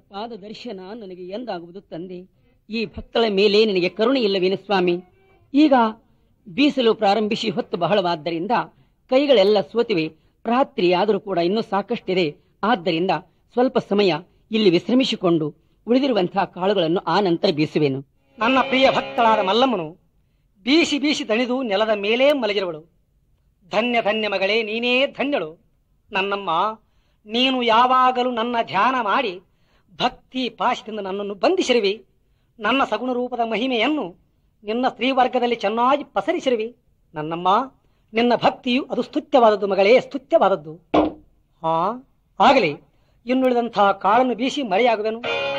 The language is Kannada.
ಪಾದ ದರ್ಶನ ನನಗೆ ಎಂದಾಗುವುದು ತಂದೆ ಈ ಭಕ್ತಳ ಮೇಲೆ ನಿನಗೆ ಕರುಣೆ ಇಲ್ಲವೇನು ಸ್ವಾಮಿ ಈಗ ಬೀಸಲು ಪ್ರಾರಂಭಿಸಿ ಹೊತ್ತು ಬಹಳವಾದ್ದರಿಂದ ಕೈಗಳೆಲ್ಲ ಸೋತಿವೆ ರಾತ್ರಿ ಆದರೂ ಕೂಡ ಇನ್ನೂ ಸಾಕಷ್ಟಿದೆ ಆದ್ದರಿಂದ ಸ್ವಲ್ಪ ಸಮಯ ಇಲ್ಲಿ ವಿಶ್ರಮಿಸಿಕೊಂಡು ಉಳಿದಿರುವಂತಹ ಕಾಳುಗಳನ್ನು ಆ ನಂತರ ಬೀಸುವೆನು ನನ್ನ ಪ್ರಿಯ ಭಕ್ತಳಾದ ಮಲ್ಲಮ್ಮನು ಬೀಸಿ ಬೀಸಿ ದಣಿದು ನೆಲದ ಮೇಲೇ ಮಲಗಿರುವಳು ಧನ್ಯ ಧನ್ಯ ಮಗಳೇ ನೀನೇ ಧನ್ಯಳು ನನ್ನಮ್ಮ ನೀನು ಯಾವಾಗಲೂ ನನ್ನ ಧ್ಯಾನ ಮಾಡಿ ಭಕ್ತಿ ಪಾಶದಿಂದ ನನ್ನನ್ನು ಬಂಧಿಸಿರುವಿ ನನ್ನ ಸಗುಣ ರೂಪದ ಮಹಿಮೆಯನ್ನು ನಿನ್ನ ಸ್ತ್ರೀವರ್ಗದಲ್ಲಿ ಚೆನ್ನಾಗಿ ಪಸರಿಸಿರುವಿ ನನ್ನಮ್ಮ ನಿನ್ನ ಭಕ್ತಿಯು ಅದು ಸ್ತುತ್ಯವಾದದ್ದು ಮಗಳೇ ಸ್ತುತ್ಯವಾದದ್ದು ಹಾ ಆಗಲಿ ಇನ್ನುಳಿದಂತಹ ಕಾಳನ್ನು ಬೀಸಿ ಮರೆಯಾಗುವೆನು